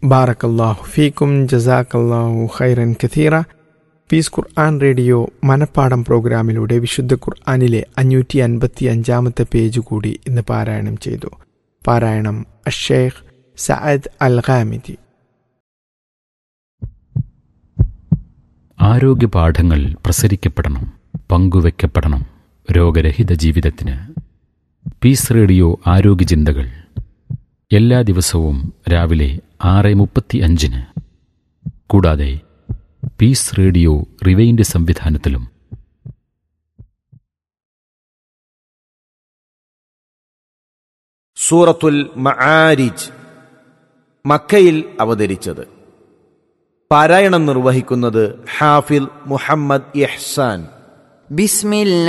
ബാറക്കല്ലാഹു ഫീക്കും ജസാക്കല്ലാഹു ഖൈറൻ കഥീറ പീസ് ഖുർആൻ റേഡിയോ മനപ്പാടം പ്രോഗ്രാമിലൂടെ വിശുദ്ധ ഖുർആനിലെ അഞ്ഞൂറ്റി അൻപത്തി അഞ്ചാമത്തെ പേജ് കൂടി ഇന്ന് പാരായണം ചെയ്തു പാരായണം അഷേഖ് സഅദ് അൽ ഖാമിദി ആരോഗ്യ പാഠങ്ങൾ പ്രസരിക്കപ്പെടണം പങ്കുവെക്കപ്പെടണം രോഗരഹിത ജീവിതത്തിന് പീസ് റേഡിയോ ആരോഗ്യ ചിന്തകൾ എല്ലാ ദിവസവും രാവിലെ ആറ് മുപ്പത്തി അഞ്ചിന് കൂടാതെ പീസ് റേഡിയോ റിവൈൻഡ് സംവിധാനത്തിലും സൂറത്തുൽ മആരിജ് മക്കയിൽ അവതരിച്ചത് പാരായണം നിർവഹിക്കുന്നത് ഹാഫിൽ മുഹമ്മദ് ഇഹ്സാൻ بسم الله